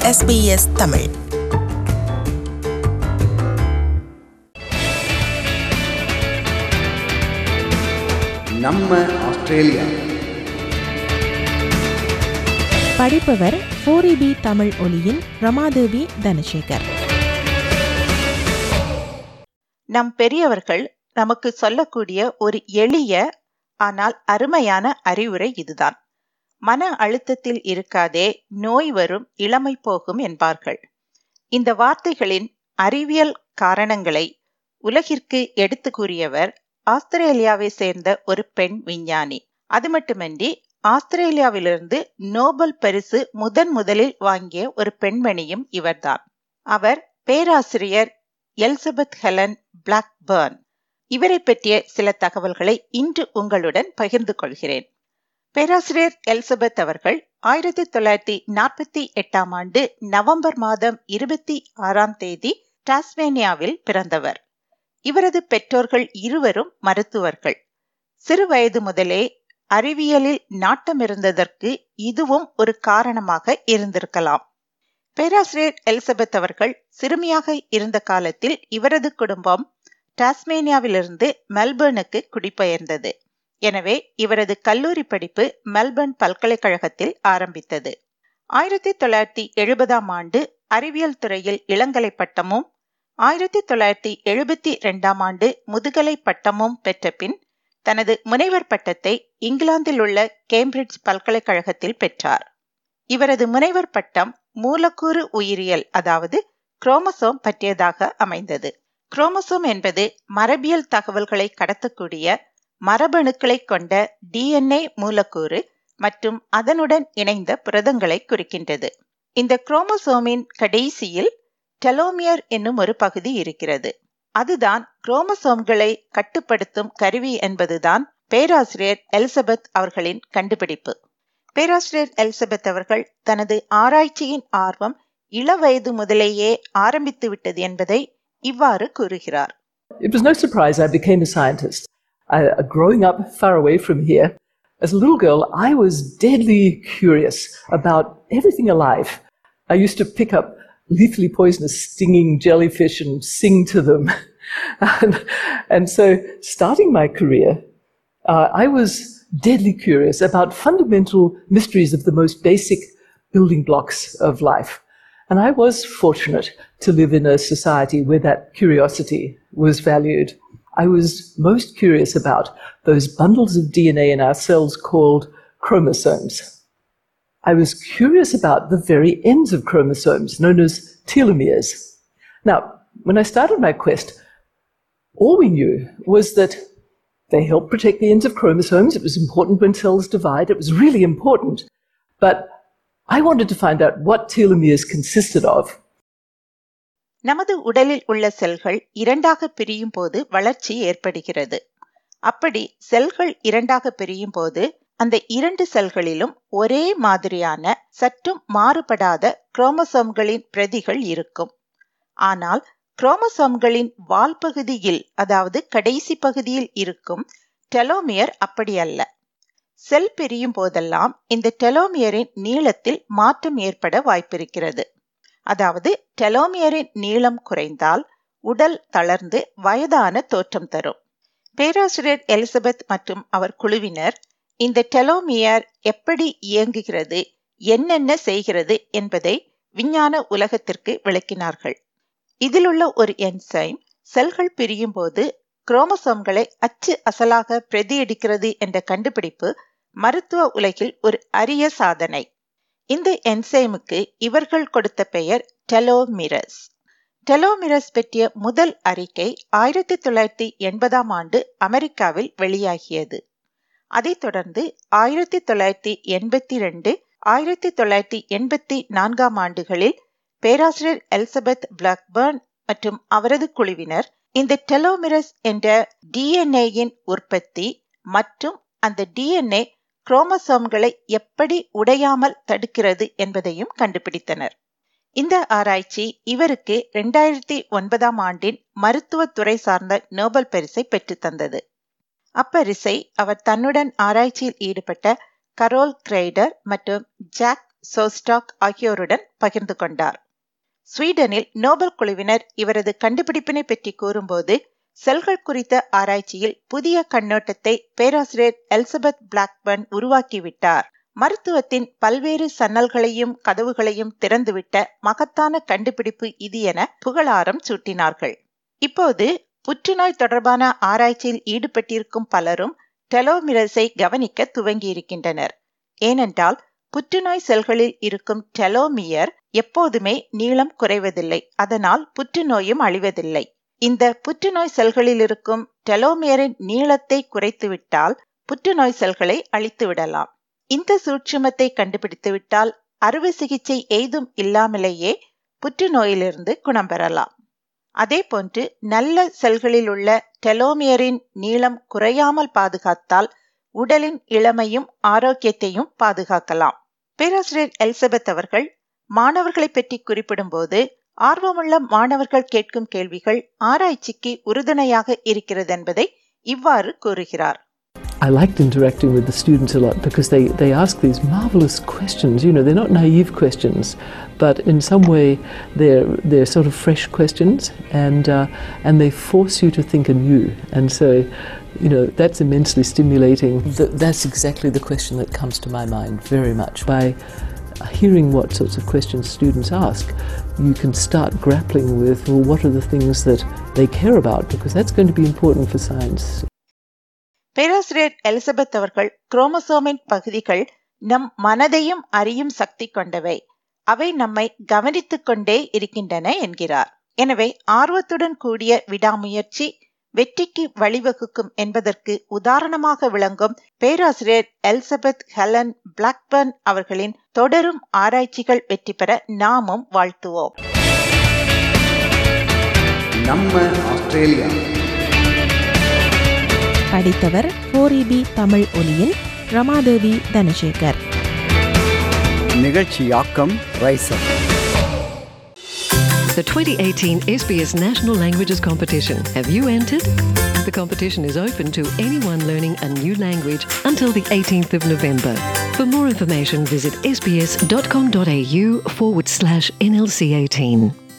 SBS Tamil நம்ம Australia படிப்பவர் ஃபோரிபி தமிழ் ஒலியின் ரமாதேவி தனசேகர் நம் பெரியவர்கள் நமக்கு சொல்லக்கூடிய ஒரு எளிய ஆனால் அருமையான அறிவுரை இதுதான் மன அழுத்தத்தில் இருக்காதே நோய் வரும் இளமை போகும் என்பார்கள் இந்த வார்த்தைகளின் அறிவியல் காரணங்களை உலகிற்கு எடுத்து கூறியவர் ஆஸ்திரேலியாவை சேர்ந்த ஒரு பெண் விஞ்ஞானி அது மட்டுமன்றி ஆஸ்திரேலியாவிலிருந்து நோபல் பரிசு முதன் முதலில் வாங்கிய ஒரு பெண்மணியும் இவர்தான் அவர் பேராசிரியர் எலிசபெத் ஹெலன் பிளாக்பர்ன் இவரை பற்றிய சில தகவல்களை இன்று உங்களுடன் பகிர்ந்து கொள்கிறேன் பேராசிரியர் எலிசபெத் அவர்கள் ஆயிரத்தி தொள்ளாயிரத்தி நாற்பத்தி எட்டாம் ஆண்டு நவம்பர் மாதம் இருபத்தி ஆறாம் தேதி டாஸ்மேனியாவில் பிறந்தவர் இவரது பெற்றோர்கள் இருவரும் மருத்துவர்கள் சிறு வயது முதலே அறிவியலில் நாட்டம் இருந்ததற்கு இதுவும் ஒரு காரணமாக இருந்திருக்கலாம் பேராசிரியர் எலிசபெத் அவர்கள் சிறுமியாக இருந்த காலத்தில் இவரது குடும்பம் டாஸ்மேனியாவிலிருந்து மெல்பர்னுக்கு குடிபெயர்ந்தது எனவே இவரது கல்லூரி படிப்பு மெல்பர்ன் பல்கலைக்கழகத்தில் ஆரம்பித்தது ஆயிரத்தி தொள்ளாயிரத்தி எழுபதாம் ஆண்டு அறிவியல் துறையில் இளங்கலை பட்டமும் ஆயிரத்தி தொள்ளாயிரத்தி எழுபத்தி இரண்டாம் ஆண்டு முதுகலை பட்டமும் பெற்ற பின் தனது முனைவர் பட்டத்தை இங்கிலாந்தில் உள்ள கேம்பிரிட்ஜ் பல்கலைக்கழகத்தில் பெற்றார் இவரது முனைவர் பட்டம் மூலக்கூறு உயிரியல் அதாவது குரோமசோம் பற்றியதாக அமைந்தது குரோமசோம் என்பது மரபியல் தகவல்களை கடத்தக்கூடிய மரபணுக்களை கொண்ட டிஎன்ஏ மூலக்கூறு மற்றும் அதனுடன் இணைந்த புரதங்களை குறிக்கின்றது இந்த குரோமசோமின் கடைசியில் டெலோமியர் என்னும் ஒரு பகுதி இருக்கிறது அதுதான் குரோமசோம்களை கட்டுப்படுத்தும் கருவி என்பதுதான் பேராசிரியர் எலிசபெத் அவர்களின் கண்டுபிடிப்பு பேராசிரியர் எலிசபெத் அவர்கள் தனது ஆராய்ச்சியின் ஆர்வம் இளவயது முதலேயே ஆரம்பித்து விட்டது என்பதை இவ்வாறு கூறுகிறார் It was no surprise I became a scientist. I, uh, growing up far away from here, as a little girl, I was deadly curious about everything alive. I used to pick up lethally poisonous stinging jellyfish and sing to them. and, and so, starting my career, uh, I was deadly curious about fundamental mysteries of the most basic building blocks of life. And I was fortunate to live in a society where that curiosity was valued. I was most curious about those bundles of DNA in our cells called chromosomes. I was curious about the very ends of chromosomes, known as telomeres. Now, when I started my quest, all we knew was that they help protect the ends of chromosomes. It was important when cells divide. It was really important. But I wanted to find out what telomeres consisted of. நமது உடலில் உள்ள செல்கள் இரண்டாக பிரியும் போது வளர்ச்சி ஏற்படுகிறது அப்படி செல்கள் இரண்டாக பிரியும் போது அந்த இரண்டு செல்களிலும் ஒரே மாதிரியான சற்றும் மாறுபடாத குரோமசோம்களின் பிரதிகள் இருக்கும் ஆனால் குரோமசோம்களின் வால் பகுதியில் அதாவது கடைசி பகுதியில் இருக்கும் டெலோமியர் அப்படி அல்ல செல் பிரியும் போதெல்லாம் இந்த டெலோமியரின் நீளத்தில் மாற்றம் ஏற்பட வாய்ப்பிருக்கிறது அதாவது டெலோமியரின் நீளம் குறைந்தால் உடல் தளர்ந்து வயதான தோற்றம் தரும் பேராசிரியர் எலிசபெத் மற்றும் அவர் குழுவினர் இந்த டெலோமியர் எப்படி இயங்குகிறது என்னென்ன செய்கிறது என்பதை விஞ்ஞான உலகத்திற்கு விளக்கினார்கள் இதிலுள்ள ஒரு என்சைம் செல்கள் பிரியும் போது குரோமசோம்களை அச்சு அசலாக பிரதியெடுக்கிறது என்ற கண்டுபிடிப்பு மருத்துவ உலகில் ஒரு அரிய சாதனை இந்த என்சைமுக்கு இவர்கள் கொடுத்த பெயர் டெலோமிரஸ் டெலோமிரஸ் பற்றிய முதல் அறிக்கை ஆயிரத்தி தொள்ளாயிரத்தி எண்பதாம் ஆண்டு அமெரிக்காவில் வெளியாகியது அதைத் தொடர்ந்து ஆயிரத்தி தொள்ளாயிரத்தி எண்பத்தி ரெண்டு ஆயிரத்தி தொள்ளாயிரத்தி எண்பத்தி நான்காம் ஆண்டுகளில் பேராசிரியர் எலிசபெத் பிளாக்பர்ன் மற்றும் அவரது குழுவினர் இந்த டெலோமிரஸ் என்ற டிஎன்ஏயின் உற்பத்தி மற்றும் அந்த டிஎன்ஏ குரோமசோம்களை எப்படி உடையாமல் தடுக்கிறது என்பதையும் கண்டுபிடித்தனர் இந்த ஆராய்ச்சி இவருக்கு இரண்டாயிரத்தி ஒன்பதாம் ஆண்டின் மருத்துவத்துறை சார்ந்த நோபல் பரிசை பெற்றுத்தந்தது அப்பரிசை அவர் தன்னுடன் ஆராய்ச்சியில் ஈடுபட்ட கரோல் கிரைடர் மற்றும் ஜாக் சோஸ்டாக் ஆகியோருடன் பகிர்ந்து கொண்டார் ஸ்வீடனில் நோபல் குழுவினர் இவரது கண்டுபிடிப்பினை பற்றி கூறும்போது செல்கள் குறித்த ஆராய்ச்சியில் புதிய கண்ணோட்டத்தை பேராசிரியர் எலிசபெத் பிளாக்பர்ன் உருவாக்கிவிட்டார் மருத்துவத்தின் பல்வேறு சன்னல்களையும் கதவுகளையும் திறந்துவிட்ட மகத்தான கண்டுபிடிப்பு இது என புகழாரம் சூட்டினார்கள் இப்போது புற்றுநோய் தொடர்பான ஆராய்ச்சியில் ஈடுபட்டிருக்கும் பலரும் டெலோமிரஸை கவனிக்க துவங்கியிருக்கின்றனர் ஏனென்றால் புற்றுநோய் செல்களில் இருக்கும் டெலோமியர் எப்போதுமே நீளம் குறைவதில்லை அதனால் புற்றுநோயும் அழிவதில்லை இந்த புற்றுநோய் செல்களில் இருக்கும் டெலோமியரின் நீளத்தை குறைத்துவிட்டால் புற்றுநோய் செல்களை அழித்து விடலாம் இந்த சூட்சுமத்தை கண்டுபிடித்துவிட்டால் அறுவை சிகிச்சை ஏதும் இல்லாமலேயே புற்றுநோயிலிருந்து குணம் பெறலாம் அதே போன்று நல்ல செல்களில் உள்ள டெலோமியரின் நீளம் குறையாமல் பாதுகாத்தால் உடலின் இளமையும் ஆரோக்கியத்தையும் பாதுகாக்கலாம் பேராசிரியர் எலிசபெத் அவர்கள் மாணவர்களை பற்றி குறிப்பிடும்போது ஆர்வமுள்ள மாணவர்கள் கேட்கும் கேள்விகள் ஆராய்ச்சிக்கு உறுதுணையாக இருக்கிறது என்பதை இவ்வாறு கூறுகிறார் I liked interacting with the students a lot because they, they ask these marvelous questions. You know, they're not naive questions, but in some way they're, they're sort of fresh questions and, uh, and they force you to think anew. And so, you know, that's immensely stimulating. Th- that's exactly the question that comes to my mind very much. By hearing what sorts of questions students ask, you can start grappling with, well, what are the things that they care about? Because that's going to be important for science. பேராசிரியர் Elizabeth அவர்கள் குரோமசோமின் பகுதிகள் நம் மனதையும் அறியும் சக்தி கொண்டவை அவை நம்மை கவனித்துக் கொண்டே இருக்கின்றன என்கிறார் எனவே ஆர்வத்துடன் கூடிய விடாமுயற்சி வெற்றிக்கு வழிவகுக்கும் என்பதற்கு உதாரணமாக விளங்கும் பேராசிரியர் எலிசபெத் ஹெலன் பிளாக்பர்ன் அவர்களின் தொடரும் ஆராய்ச்சிகள் வெற்றி பெற நாமும் வாழ்த்துவோம் நம்ம ஆஸ்திரேலியா படித்தவர் ஃபோரிபி தமிழ் ஒலியின் ரமாதேவி தனசேகர் நிகழ்ச்சியாக்கம் ரைசர் The 2018 SBS National Languages Competition. Have you entered? The competition is open to anyone learning a new language until the 18th of November. For more information, visit sbs.com.au forward slash NLC 18.